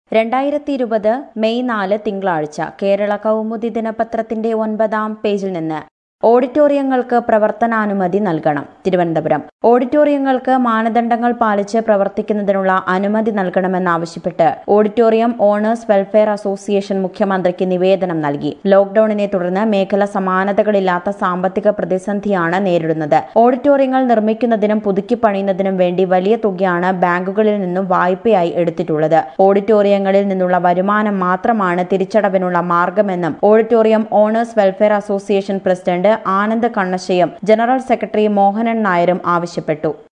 രണ്ടായിരത്തി ഇരുപത് മെയ് നാല് തിങ്കളാഴ്ച കേരള കൗമുദി ദിനപത്രത്തിന്റെ ഒൻപതാം പേജിൽ നിന്ന് ഓഡിറ്റോറിയങ്ങൾക്ക് പ്രവർത്തനാനുമതി നൽകണം തിരുവനന്തപുരം ഓഡിറ്റോറിയങ്ങൾക്ക് മാനദണ്ഡങ്ങൾ പാലിച്ച് പ്രവർത്തിക്കുന്നതിനുള്ള അനുമതി നൽകണമെന്നാവശ്യപ്പെട്ട് ഓഡിറ്റോറിയം ഓണേഴ്സ് വെൽഫെയർ അസോസിയേഷൻ മുഖ്യമന്ത്രിക്ക് നിവേദനം നൽകി ലോക്ഡൌണിനെ തുടർന്ന് മേഖല സമാനതകളില്ലാത്ത സാമ്പത്തിക പ്രതിസന്ധിയാണ് നേരിടുന്നത് ഓഡിറ്റോറിയങ്ങൾ നിർമ്മിക്കുന്നതിനും പുതുക്കി പണിയുന്നതിനും വേണ്ടി വലിയ തുകയാണ് ബാങ്കുകളിൽ നിന്നും വായ്പയായി എടുത്തിട്ടുള്ളത് ഓഡിറ്റോറിയങ്ങളിൽ നിന്നുള്ള വരുമാനം മാത്രമാണ് തിരിച്ചടവിനുള്ള മാർഗമെന്നും auditorium owners welfare association president Anand കണ്ണശയും ജനറൽ സെക്രട്ടറി മോഹനൻ നായരും ആവശ്യപ്പെട്ടു